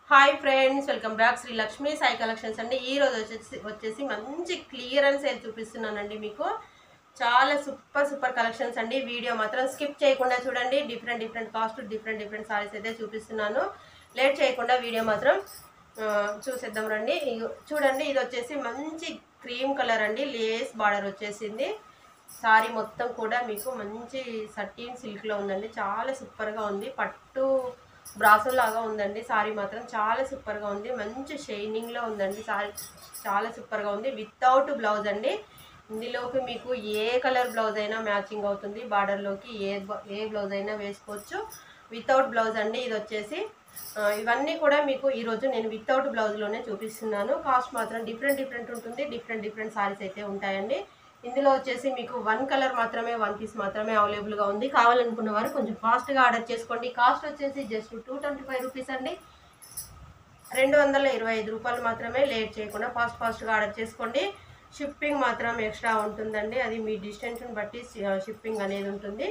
hi friends welcome back Sri Lakshmi Sai collections అండి ఈ రోజు వచ్చేసి వచ్చేసి మంచి క్లియరెన్స్ సేల్ చూపిస్తున్నానండి మీకు చాలా సూపర్ సూపర్ కలెక్షన్స్ అండి వీడియో మాత్రం స్కిప్ చేయకుండా చూడండి different different cost different different saris అయితే చూపిస్తున్నాను లేట్ చేయకుండా వీడియో మాత్రం ఆ, చూసేద్దాం రండి ఇగో చూడండి ఇది వచ్చేసి మంచి క్రీమ్ కలర్ అండి లేస్ బార్డర్ వచ్చేసింది సారీ మొత్తం కూడా మీకు మంచి సటీన్ సిల్క్లో ఉందండి చాలా సూపర్గా ఉంది పట్టు బ్రాసో లాగా ఉందండి సారీ మాత్రం చాలా సూపర్గా ఉంది మంచి షైనింగ్లో ఉందండి సారీ చాలా సూపర్గా ఉంది వితౌట్ బ్లౌజ్ అండి ఇందులోకి మీకు ఏ కలర్ బ్లౌజ్ అయినా మ్యాచింగ్ అవుతుంది బార్డర్లోకి ఏ బ- ఏ బ్లౌజ్ అయినా వేసుకోవచ్చు వితౌట్ బ్లౌజ్ అండి ఇది వచ్చేసి ఆ, ఇవన్నీ కూడా మీకు ఈరోజు నేను వితౌట్ బ్లౌజ్లోనే చూపిస్తున్నాను కాస్ట్ మాత్రం డిఫరెంట్ డిఫరెంట్ ఉంటుంది డిఫరెంట్ డిఫరెంట్ సారీస్ అయితే ఉంటాయండి ఇందులో వచ్చేసి మీకు వన్ కలర్ మాత్రమే వన్ పీస్ మాత్రమే అవైలబుల్గా ఉంది కావాలనుకున్న వారు కొంచెం ఫాస్ట్గా ఆర్డర్ చేసుకోండి కాస్ట్ వచ్చేసి just two twenty five rupees అండి రెండు వందల ఇరవై ఐదు రూపాయలు మాత్రమే లేట్ చేయకుండా ఫాస్ట్ ఫాస్ట్గా ఆర్డర్ చేసుకోండి షిప్పింగ్ మాత్రం ఎక్స్ట్రా ఉంటుందండి అది మీ డిస్టెన్స్ని బట్టి షిప్పింగ్ అనేది ఉంటుంది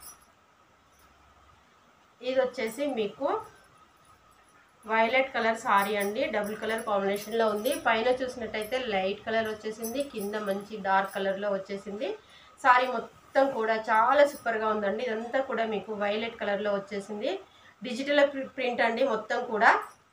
ఇది వచ్చేసి మీకు వైలెట్ కలర్ సారీ అండి డబుల్ కలర్ కాంబినేషన్లో ఉంది పైన చూసినట్టయితే లైట్ కలర్ వచ్చేసింది కింద మంచి డార్క్ కలర్లో వచ్చేసింది సారీ మొత్తం కూడా చాలా సూపర్గా ఉందండి ఇదంతా కూడా మీకు వైలెట్ కలర్లో వచ్చేసింది డిజిటల్ ప్రింట్ అండి మొత్తం కూడా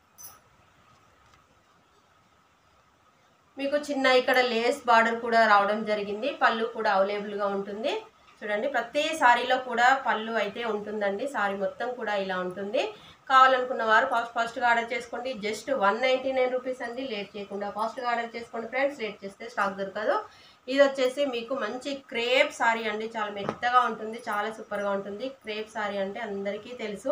మీకు చిన్న ఇక్కడ లేస్ బార్డర్ కూడా రావడం జరిగింది పళ్ళు కూడా అవైలబుల్గా ఉంటుంది చూడండి ప్రతి సారీలో కూడా పళ్ళు అయితే ఉంటుందండి సారీ మొత్తం కూడా ఇలా ఉంటుంది కావాలనుకున్న వారు ఫాస్ట్ ఫాస్ట్గా ఆర్డర్ చేసుకోండి just one ninety nine rupees అండి లేట్ చేయకుండా ఫాస్ట్గా ఆర్డర్ చేసుకోండి ఫ్రెండ్స్ లేట్ చేస్తే స్టాక్ దొరకదు ఇది వచ్చేసి మీకు మంచి క్రేప్ సారీ అండి చాలా మెత్తగా ఉంటుంది చాలా సూపర్గా ఉంటుంది క్రేప్ సారీ అంటే అందరికీ తెలుసు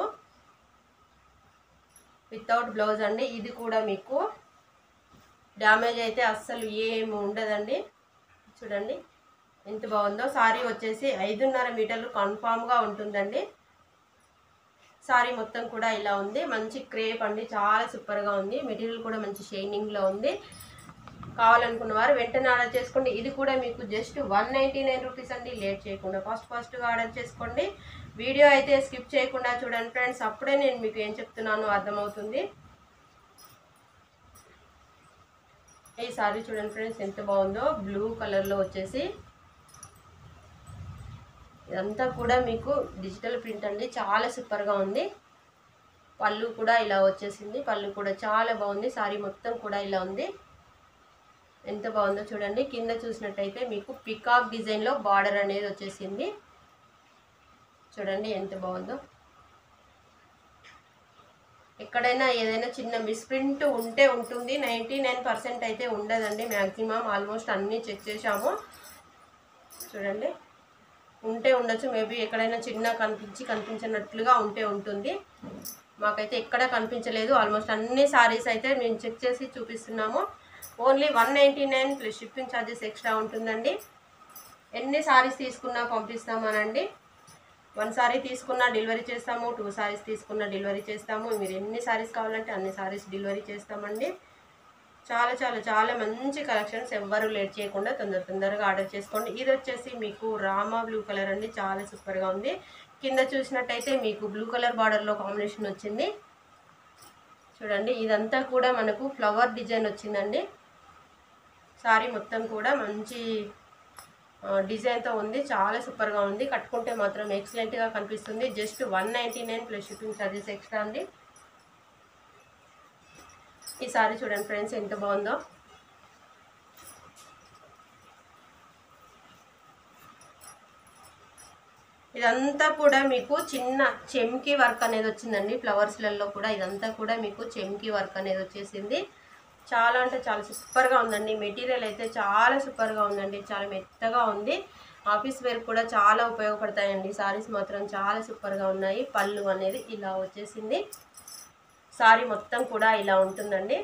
వితౌట్ బ్లౌజ్ అండి ఇది కూడా మీకు డ్యామేజ్ అయితే అస్సలు ఏమి ఉండదండి చూడండి ఎంత బాగుందో సారీ వచ్చేసి ఐదున్నర మీటర్లు కన్ఫామ్గా ఉంటుందండి సారీ మొత్తం కూడా ఇలా ఉంది మంచి క్రేప్ అండి చాలా సూపర్గా ఉంది మెటీరియల్ కూడా మంచి షైనింగ్లో ఉంది కావాలనుకున్న వారు వెంటనే ఆర్డర్ చేసుకోండి ఇది కూడా మీకు just one ninety nine rupees అండి లేట్ చేయకుండా ఫాస్ట్ ఫాస్ట్గా ఆర్డర్ చేసుకోండి వీడియో అయితే స్కిప్ చేయకుండా చూడండి ఫ్రెండ్స్ అప్పుడే నేను మీకు ఏం చెప్తున్నానో అర్థమవుతుంది ఈ సారీ చూడండి ఫ్రెండ్స్ ఎంత బాగుందో బ్లూ కలర్లో వచ్చేసి ఇదంతా కూడా మీకు డిజిటల్ ప్రింట్ అండి చాలా సూపర్గా ఉంది పళ్ళు కూడా ఇలా వచ్చేసింది పళ్ళు కూడా చాలా బాగుంది సారీ మొత్తం కూడా ఇలా ఉంది ఎంత బాగుందో చూడండి కింద చూసినట్టయితే మీకు పికాక్ డిజైన్లో బార్డర్ అనేది వచ్చేసింది చూడండి ఎంత బాగుందో ఎక్కడైనా ఏదైనా చిన్న మిస్ప్రింట్ ఉంటే ఉంటుంది నైంటీ నైన్ పర్సెంట్ అయితే ఉండదండి మ్యాక్సిమం ఆల్మోస్ట్ అన్నీ చెక్ చేసాము చూడండి ఉంటే ఉండొచ్చు మేబీ ఎక్కడైనా చిన్న కనిపించి కనిపించినట్లుగా ఉంటే ఉంటుంది మాకైతే ఎక్కడ కనిపించలేదు ఆల్మోస్ట్ అన్ని సారీస్ అయితే మేము చెక్ చేసి చూపిస్తున్నాము only one ninety nine plus shipping charges extra ఉంటుందండి ఎన్ని సారీస్ తీసుకున్నా పంపిస్తామనండి వన్ సారీ తీసుకున్నా డెలివరీ చేస్తాము టూ సారీస్ తీసుకున్నా డెలివరీ చేస్తాము మీరు ఎన్ని సారీస్ కావాలంటే అన్ని సారీస్ డెలివరీ చేస్తామండి చాలా చాలా చాలా మంచి కలెక్షన్స్ ఎవ్వరూ లేట్ చేయకుండా తొందర తొందరగా ఆర్డర్ చేసుకోండి ఇది వచ్చేసి మీకు రామా బ్లూ కలర్ అండి చాలా సూపర్గా ఉంది కింద చూసినట్టయితే మీకు బ్లూ కలర్ బార్డర్లో కాంబినేషన్ వచ్చింది చూడండి ఇదంతా కూడా మనకు ఫ్లవర్ డిజైన్ వచ్చిందండి సారీ మొత్తం కూడా మంచి ఆ, డిజైన్తో ఉంది చాలా సూపర్గా ఉంది కట్టుకుంటే మాత్రం ఎక్సలెంట్గా కనిపిస్తుంది just one ninety nine plus shipping charges extra అండి ఈ సారీ చూడండి ఫ్రెండ్స్ ఎంత బాగుందో ఇదంతా కూడా మీకు చిన్న చెమ్కి వర్క్ అనేది వచ్చిందండి ఫ్లవర్స్లలో కూడా ఇదంతా కూడా మీకు చెమ్కి వర్క్ అనేది వచ్చేసింది చాలా అంటే చాలా సూపర్గా ఉందండి మెటీరియల్ అయితే చాలా సూపర్గా ఉందండి చాలా మెత్తగా ఉంది ఆఫీస్ వేర్ కూడా చాలా ఉపయోగపడతాయండి సారీస్ మాత్రం చాలా సూపర్గా ఉన్నాయి పళ్ళు అనేది ఇలా వచ్చేసింది సారీ మొత్తం కూడా ఇలా ఉంటుందండి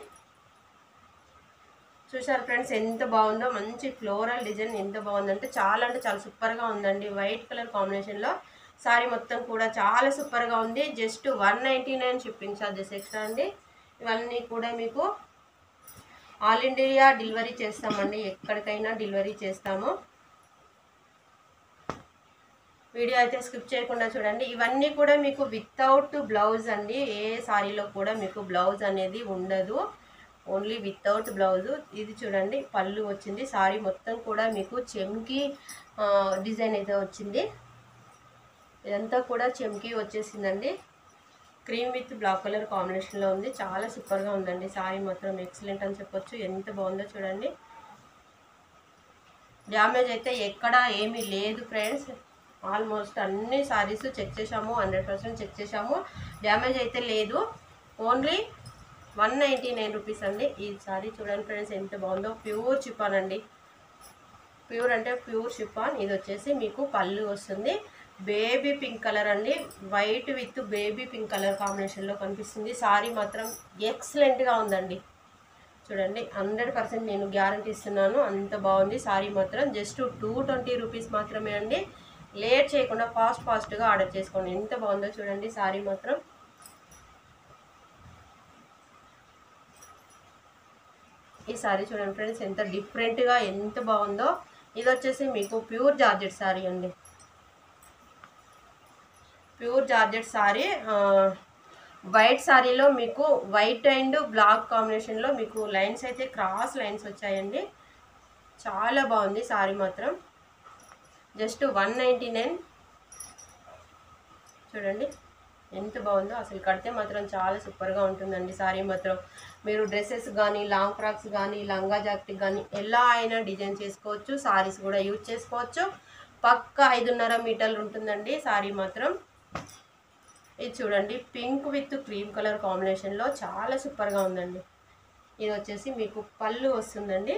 చూసారు ఫ్రెండ్స్ ఎంత బాగుందో మంచి ఫ్లోరల్ డిజైన్ ఎంత బాగుందంటే చాలా అంటే చాలా సూపర్గా ఉందండి వైట్ కలర్ కాంబినేషన్లో సారీ మొత్తం కూడా చాలా సూపర్గా ఉంది just one ninety nine shipping charges extra అండి ఇవన్నీ కూడా మీకు ఆల్ ఇండియా డెలివరీ చేస్తామండి ఎక్కడికైనా డెలివరీ చేస్తాము వీడియో అయితే స్కిప్ చేయకుండా చూడండి ఇవన్నీ కూడా మీకు వితౌట్ బ్లౌజ్ అండి ఏ సారీలో కూడా మీకు బ్లౌజ్ అనేది ఉండదు ఓన్లీ వితౌట్ బ్లౌజ్ ఇది చూడండి పళ్ళు వచ్చింది సారీ మొత్తం కూడా మీకు చెమ్కి ఆ, డిజైన్ అయితే వచ్చింది ఇదంతా కూడా చెమ్కి వచ్చేసిందండి క్రీమ్ విత్ బ్లాక్ కలర్ కాంబినేషన్లో ఉంది చాలా సూపర్గా ఉందండి సారీ మాత్రం ఎక్సలెంట్ అని చెప్పొచ్చు ఎంత బాగుందో చూడండి డ్యామేజ్ అయితే ఎక్కడ ఏమీ లేదు ఫ్రెండ్స్ ఆల్మోస్ట్ అన్ని సారీస్ చెక్ చేసాము హండ్రెడ్ పర్సెంట్ చెక్ చేసాము డ్యామేజ్ అయితే లేదు only one ninety nine rupees అండి ఈ సారీ చూడండి ఫ్రెండ్స్ ఎంత బాగుందో ప్యూర్ చిపాన్ అండి ప్యూర్ అంటే ప్యూర్ షిఫాన్ ఇది వచ్చేసి మీకు పళ్ళు వస్తుంది బేబీ పింక్ కలర్ అండి white with baby pink colour కాంబినేషన్లో కనిపిస్తుంది సారీ మాత్రం ఎక్సలెంట్గా ఉందండి చూడండి హండ్రెడ్ పర్సెంట్ నేను గ్యారంటీ ఇస్తున్నాను అంత బాగుంది సారీ మాత్రం జస్ట్ టూ ట్వంటీ రూపీస్ మాత్రమే అండి లేట్ చేయకుండా ఫాస్ట్ ఫాస్ట్గా ఆర్డర్ చేసుకోండి ఎంత బాగుందో చూడండి సారీ మాత్రం ఈ సారీ చూడండి ఫ్రెండ్స్ ఎంత డిఫరెంట్గా ఎంత బాగుందో ఇది వచ్చేసి మీకు ప్యూర్ జార్జెట్ సారీ అండి ప్యూర్ జార్జెట్ సారీ వైట్ సారీలో మీకు వైట్ అండ్ బ్లాక్ కాంబినేషన్లో మీకు లైన్స్ అయితే క్రాస్ లైన్స్ వచ్చాయండి చాలా బాగుంది సారీ మాత్రం జస్ట్ వన్ నైంటీ నైన్ చూడండి ఎంత బాగుందో అసలు కడితే మాత్రం చాలా సూపర్గా ఉంటుందండి సారీ మాత్రం మీరు డ్రెస్సెస్ కానీ లాంగ్ ఫ్రాక్స్ కానీ లంగా జాకెట్ కానీ ఎలా అయినా డిజైన్ చేసుకోవచ్చు సారీస్ కూడా యూజ్ చేసుకోవచ్చు పక్క ఐదున్నర మీటర్లు ఉంటుందండి సారీ మాత్రం ఇది చూడండి పింక్ విత్ క్రీమ్ కలర్ కాంబినేషన్లో చాలా సూపర్గా ఉందండి ఇది వచ్చేసి మీకు పళ్ళు వస్తుందండి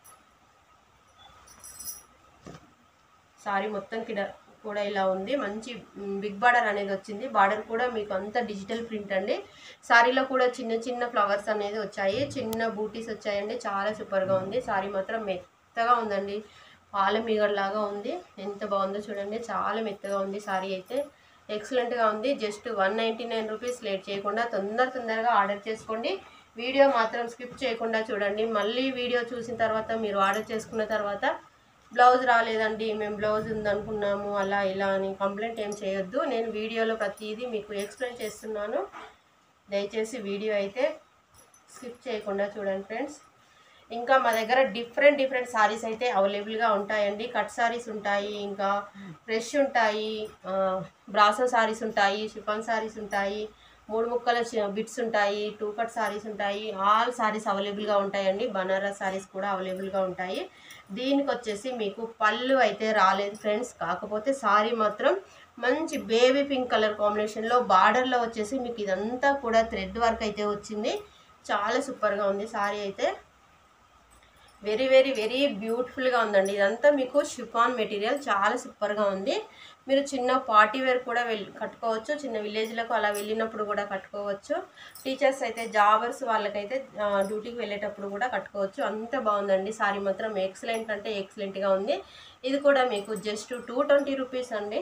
సారీ మొత్తం కిడ కూడా ఇలా ఉంది మంచి మ్, బిగ్ బార్డర్ అనేది వచ్చింది బార్డర్ కూడా మీకు అంత డిజిటల్ ప్రింట్ అండి సారీలో కూడా చిన్న చిన్న ఫ్లవర్స్ అనేది వచ్చాయి చిన్న బూటీస్ వచ్చాయండి చాలా సూపర్గా ఉంది సారీ మాత్రం మెత్తగా ఉందండి పాల మీగడలాగా ఉంది ఎంత బాగుందో చూడండి చాలా మెత్తగా ఉంది సారీ అయితే ఎక్సలెంట్గా ఉంది just one ninety nine rupees late చేయకుండా తొందర తొందరగా ఆర్డర్ చేసుకోండి వీడియో మాత్రం స్కిప్ చేయకుండా చూడండి మళ్ళీ వీడియో చూసిన తర్వాత మీరు ఆర్డర్ చేసుకున్న తర్వాత బ్లౌజ్ రాలేదండి మేము బ్లౌజ్ ఉందనుకున్నాము అలా ఇలా అని కంప్లైంట్ ఏం చేయొద్దు నేను వీడియోలో ప్రతిదీ మీకు ఎక్స్ప్లెయిన్ చేస్తున్నాను దయచేసి వీడియో అయితే స్కిప్ చేయకుండా చూడండి ఫ్రెండ్స్ ఇంకా మా దగ్గర డిఫరెంట్ డిఫరెంట్ సారీస్ అయితే అవైలబుల్గా ఉంటాయండి కట్ సారీస్ ఉంటాయి ఇంకా ఫ్రెష్ ఉంటాయి ఆ, బ్రాసో సారీస్ ఉంటాయి షిఫాన్ సారీస్ ఉంటాయి మూడు ముక్కల బిట్స్ ఉంటాయి టూ కట్ సారీస్ ఉంటాయి ఆల్ సారీస్ అవైలబుల్గా ఉంటాయండి బనారస్ సారీస్ కూడా అవైలబుల్గా ఉంటాయి దీనికి వచ్చేసి మీకు పళ్ళు అయితే రాలేదు ఫ్రెండ్స్ కాకపోతే సారీ మాత్రం మంచి బేబీ పింక్ కలర్ కాంబినేషన్లో బార్డర్లో వచ్చేసి మీకు ఇదంతా కూడా థ్రెడ్ వర్క్ అయితే వచ్చింది చాలా సూపర్గా ఉంది సారీ అయితే వెరీ వెరీ వెరీ బ్యూటిఫుల్గా ఉందండి ఇదంతా మీకు షిఫాన్ మెటీరియల్ చాలా సూపర్గా ఉంది మీరు చిన్న పార్టీ వేర్ కూడా వెళ్ళి కట్టుకోవచ్చు చిన్న విలేజ్లకు అలా వెళ్ళినప్పుడు కూడా కట్టుకోవచ్చు టీచర్స్ అయితే జాబర్స్ వాళ్ళకైతే ఆ, డ్యూటీకి వెళ్ళేటప్పుడు కూడా కట్టుకోవచ్చు అంత బాగుందండి సారీ మాత్రం ఎక్సలెంట్ అంటే ఎక్సలెంట్గా ఉంది ఇది కూడా మీకు జస్ట్ టూ ట్వంటీ రూపీస్ అండి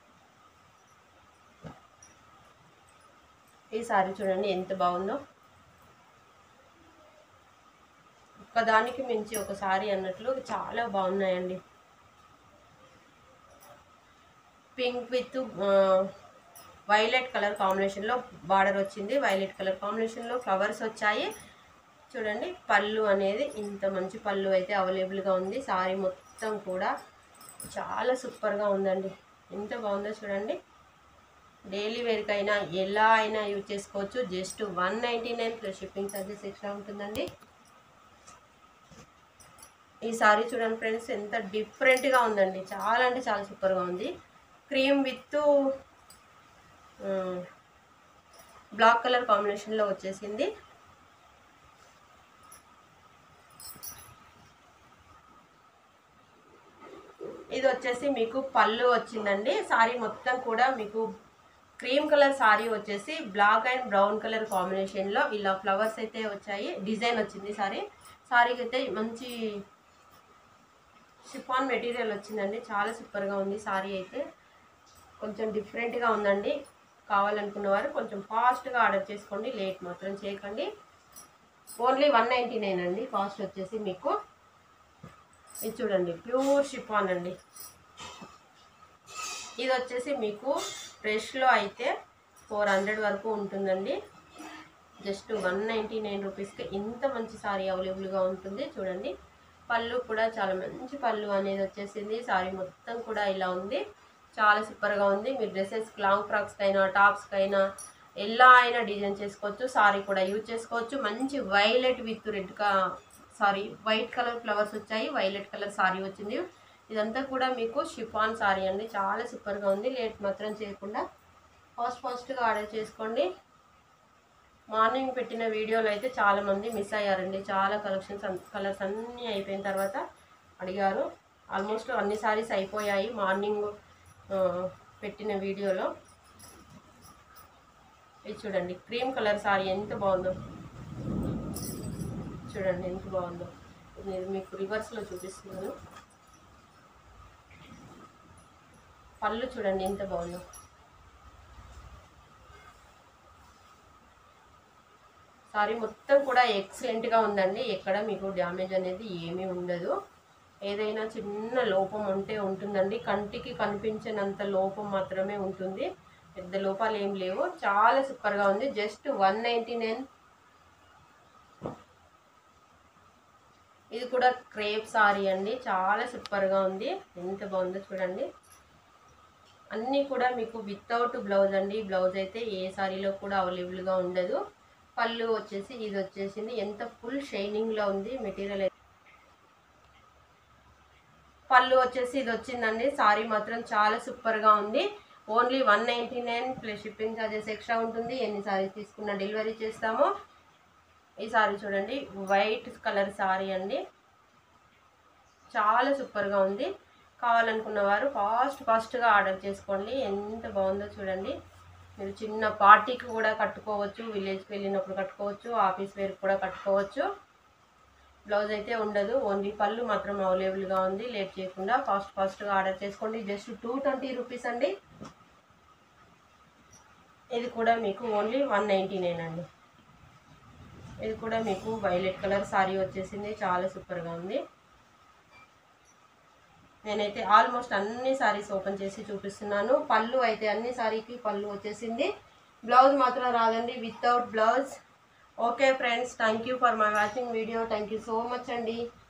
ఈ సారీ చూడండి ఎంత బాగుందో ఒకదానికి మించి ఒక సారీ అన్నట్లు చాలా బాగున్నాయండి పింక్ విత్ వైలెట్ కలర్ కాంబినేషన్లో బార్డర్ వచ్చింది వైలెట్ కలర్ కాంబినేషన్లో ఫ్లవర్స్ వచ్చాయి చూడండి పళ్ళు అనేది ఇంత మంచి పళ్ళు అయితే అవైలబుల్గా ఉంది సారీ మొత్తం కూడా చాలా సూపర్గా ఉందండి ఎంత బాగుందో చూడండి డైలీ వేర్కైనా ఎలా అయినా యూజ్ చేసుకోవచ్చు just one ninety nine plus shipping charges extra ఉంటుందండి ఈ సారీ చూడండి ఫ్రెండ్స్ ఎంత డిఫరెంట్గా ఉందండి చాలా అంటే చాలా సూపర్గా ఉంది క్రీమ్ విత్ బ్లాక్ కలర్ కాంబినేషన్లో వచ్చేసింది ఇది వచ్చేసి మీకు పళ్ళు వచ్చిందండి సారీ మొత్తం కూడా మీకు క్రీమ్ కలర్ సారీ వచ్చేసి బ్లాక్ అండ్ బ్రౌన్ కలర్ కాంబినేషన్లో ఇలా ఫ్లవర్స్ అయితే వచ్చాయి డిజైన్ వచ్చింది సారీ సారీకి అయితే మంచి షిఫాన్ మెటీరియల్ వచ్చిందండి చాలా సూపర్గా ఉంది సారీ అయితే కొంచెం డిఫరెంట్గా ఉందండి కావాలనుకున్న వారు కొంచెం ఫాస్ట్గా ఆర్డర్ చేసుకోండి లేట్ మాత్రం చేయకండి ఓన్లీ వన్ నైంటీ నైన్ అండి కాస్ట్ వచ్చేసి మీకు ఇది చూడండి ప్యూర్ షిఫాన్ అండి ఇది వచ్చేసి మీకు ఫ్రెష్లో అయితే ఫోర్ హండ్రెడ్ వరకు ఉంటుందండి జస్ట్ వన్ నైంటీ నైన్ రూపీస్కి ఇంత మంచి సారీ అవైలబుల్గా ఉంటుంది చూడండి పళ్ళు కూడా చాలా మంచి పళ్ళు అనేది వచ్చేసింది సారీ మొత్తం కూడా ఇలా ఉంది చాలా సూపర్గా ఉంది మీరు డ్రెస్సెస్ లాంగ్ ఫ్రాక్స్కైనా టాప్స్కైనా ఎలా అయినా డిజైన్ చేసుకోవచ్చు సారీ కూడా యూజ్ చేసుకోవచ్చు మంచి వైలెట్ విత్ రెడ్ కా సారీ వైట్ కలర్ ఫ్లవర్స్ వచ్చాయి వైలెట్ కలర్ సారీ వచ్చింది ఇదంతా కూడా మీకు షిఫాన్ సారీ అండి చాలా సూపర్గా ఉంది లేట్ మాత్రం చేయకుండా ఫాస్ట్ ఫాస్ట్గా ఆర్డర్ చేసుకోండి మార్నింగ్ పెట్టిన వీడియోలో అయితే చాలామంది మిస్ అయ్యారండి చాలా కలెక్షన్స్ కలర్స్ అన్నీ అయిపోయిన తర్వాత అడిగారు ఆల్మోస్ట్ అన్ని సారీస్ అయిపోయాయి మార్నింగ్ ఆ, పెట్టిన వీడియోలో ఇది చూడండి క్రీమ్ కలర్ సారీ ఎంత బాగుందో చూడండి ఎంత బాగుందో నేను మీకు రివర్స్లో చూపిస్తున్నాను పళ్ళు చూడండి ఎంత బాగుందో సారీ మొత్తం కూడా ఎక్సలెంట్గా ఉందండి ఎక్కడ మీకు డ్యామేజ్ అనేది ఏమీ ఉండదు ఏదైనా చిన్న లోపం ఉంటే ఉంటుందండి కంటికి కనిపించినంత లోపం మాత్రమే ఉంటుంది పెద్ద లోపాలు ఏం లేవు చాలా సూపర్గా ఉంది జస్ట్ వన్ నైంటీ నైన్ ఇది కూడా క్రేప్ సారీ అండి చాలా సూపర్గా ఉంది ఎంత బాగుందో చూడండి అన్నీ కూడా మీకు వితౌట్ బ్లౌజ్ అండి బ్లౌజ్ అయితే ఏ సారీలో కూడా అవైలబుల్గా ఉండదు పళ్ళు వచ్చేసి ఇది వచ్చేసింది ఎంత ఫుల్ షైనింగ్లో ఉంది మెటీరియల్ పళ్ళు వచ్చేసి ఇది వచ్చిందండి సారీ మాత్రం చాలా సూపర్గా ఉంది only one ninety nine plus shipping charges extra ఉంటుంది ఎన్ని సారీస్ తీసుకున్నా డెలివరీ చేస్తాము ఈ సారీ చూడండి వైట్ కలర్ సారీ అండి చాలా సూపర్గా ఉంది కావాలనుకున్న వారు ఫాస్ట్ ఫాస్ట్గా ఆర్డర్ చేసుకోండి ఎంత బాగుందో చూడండి మీరు చిన్న పార్టీకి కూడా కట్టుకోవచ్చు విలేజ్కి వెళ్ళినప్పుడు కట్టుకోవచ్చు ఆఫీస్ వేర్ కూడా కట్టుకోవచ్చు బ్లౌజ్ అయితే ఉండదు ఓన్లీ పళ్ళు మాత్రం అవైలబుల్గా ఉంది లేట్ చేయకుండా ఫాస్ట్ ఫాస్ట్గా ఆర్డర్ చేసుకోండి జస్ట్ టూ ట్వంటీ రూపీస్ అండి ఇది కూడా మీకు ఓన్లీ వన్ నైంటీ నైన్ అండి ఇది కూడా మీకు వైలెట్ కలర్ సారీ వచ్చేసింది చాలా సూపర్గా ఉంది నేనైతే ఆల్మోస్ట్ అన్ని సారీస్ ఓపెన్ చేసి చూపిస్తున్నాను పళ్ళు అయితే అన్ని సారీకి పళ్ళు వచ్చేసింది బ్లౌజ్ మాత్రం రాదండి without blouse okay friends thank you for my watching video thank you so much అండి